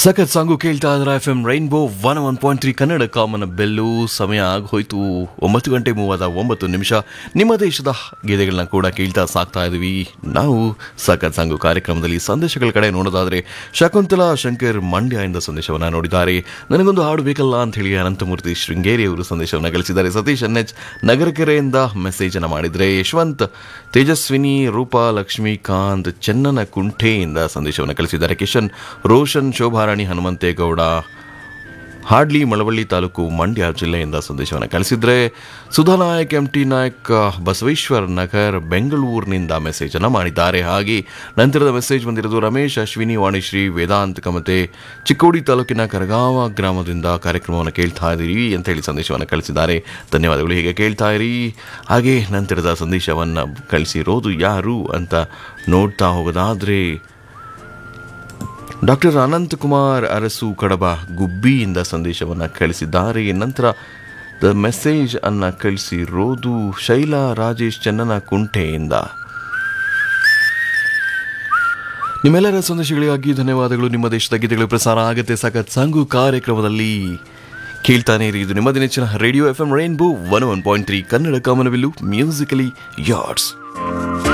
ಸಖತ್ ಸಾಂಗು ಕೇಳ್ತಾ ಇದ್ರ F M Rainbow one one point three Kannada ಕಾಮನ ಬೆಲ್ಲು ಸಮಯ ಆಗೋಯ್ತು ಒಂಬತ್ತು ಗಂಟೆ ಮೂವತ್ತ ಒಂಬತ್ತು ನಿಮಿಷ ನಿಮ್ಮ ದೇಶದ ಗೀತೆಗಳನ್ನ ಕೂಡ ಕೇಳ್ತಾ ಸಾಕ್ತಾ ಇದೀವಿ ನಾವು ಸಖತ್ ಸಾಂಗು ಕಾರ್ಯಕ್ರಮದಲ್ಲಿ ಸಂದೇಶಗಳ ಕಡೆ ನೋಡೋದಾದ್ರೆ ಶಕುಂತಲಾ ಶಂಕರ್ ಮಂಡ್ಯದಿಂದ ಸಂದೇಶವನ್ನ ನೋಡಿದ್ದಾರೆ ನನಗೊಂದು ಹಾಡು ಬೇಕಲ್ಲ ಅಂತ ಹೇಳಿ ಅನಂತಮೂರ್ತಿ ಶೃಂಗೇರಿ ಅವರು ಸಂದೇಶವನ್ನು ಗಳಿಸಿದ್ದಾರೆ ಸತೀಶ್ ಎನ್ ಎಚ್ ನಗರಕೆರೆಯಿಂದ ಮೆಸೇಜ್ ಅನ್ನ ಮಾಡಿದ್ರೆ ಯಶವಂತ್ ತೇಜಸ್ವಿನಿ ರೂಪಾ ಲಕ್ಷ್ಮೀಕಾಂತ್ ಚೆನ್ನನ ಕುಂಠೆಯಿಂದ ಸಂದೇಶವನ್ನು ಕಳಿಸಿದ್ದಾರೆ ಕಿಶನ್ ರೋಷನ್ ಶೋಭಾರಾಣಿ ಹನುಮಂತೇಗೌಡ ಹಾಡ್ಲಿ ಮಳವಳ್ಳಿ ತಾಲೂಕು ಮಂಡ್ಯ ಜಿಲ್ಲೆಯಿಂದ ಸಂದೇಶವನ್ನು ಕಳಿಸಿದ್ರೆ ಸುಧಾನಾಯಕ್ ಎಂ ಟಿ ನಾಯಕ್ ಬಸವೇಶ್ವರ್ ನಗರ್ ಬೆಂಗಳೂರಿನಿಂದ ಮೆಸೇಜ್ ಅನ್ನು ಮಾಡಿದ್ದಾರೆ ಹಾಗೆ ನಂತರದ ಮೆಸೇಜ್ ಬಂದಿರೋದು ರಮೇಶ್ ಅಶ್ವಿನಿ ವಾಣಿಶ್ರೀ ವೇದಾಂತ್ ಕಮತೆ ಚಿಕ್ಕೋಡಿ ತಾಲೂಕಿನ ಕರಗಾವ ಗ್ರಾಮದಿಂದ ಕಾರ್ಯಕ್ರಮವನ್ನು ಕೇಳ್ತಾ ಇದ್ದೀರಿ ಅಂತ ಹೇಳಿ ಸಂದೇಶವನ್ನು ಕಳಿಸಿದ್ದಾರೆ ಧನ್ಯವಾದಗಳು ಹೀಗೆ ಕೇಳ್ತಾ ಇರಿ ಹಾಗೆ ನಂತರದ ಸಂದೇಶವನ್ನು ಕಳಿಸಿರೋದು ಯಾರು ಅಂತ ನೋಡ್ತಾ ಹೋಗೋದಾದ್ರೆ ಡಾಕ್ಟರ್ ಅನಂತ್ ಕುಮಾರ್ ಅರಸು ಕಡಬ ಗುಬ್ಬಿಯಿಂದ ಸಂದೇಶವನ್ನು ಕಳಿಸಿದ್ದಾರೆ ನಂತರ ದ ಮೆಸೇಜ್ ಅನ್ನ ಕಳಿಸಿರೋದು ಶೈಲಾ ರಾಜೇಶ್ ಚನ್ನನ ಕುಂಟೆಯಿಂದ ನಿಮ್ಮೆಲ್ಲರ ಸಂದೇಶಗಳಿಗಾಗಿ ಧನ್ಯವಾದಗಳು ನಿಮ್ಮ ದೇಶದ ಗೀತೆಗಳು ಪ್ರಸಾರ ಆಗುತ್ತೆ ಸಖತ್ ಸಂಗು ಕಾರ್ಯಕ್ರಮದಲ್ಲಿ ಕೇಳ್ತಾನೆ ಇರಿ ಇದು ನಿಮ್ಮ ನೆಚ್ಚಿನ radio F M Rainbow one one point three Kannada ಕಾಮನವಿಲ್ಲು ಮ್ಯೂಸಿಕಲಿ ಯಾರ್ಡ್ಸ್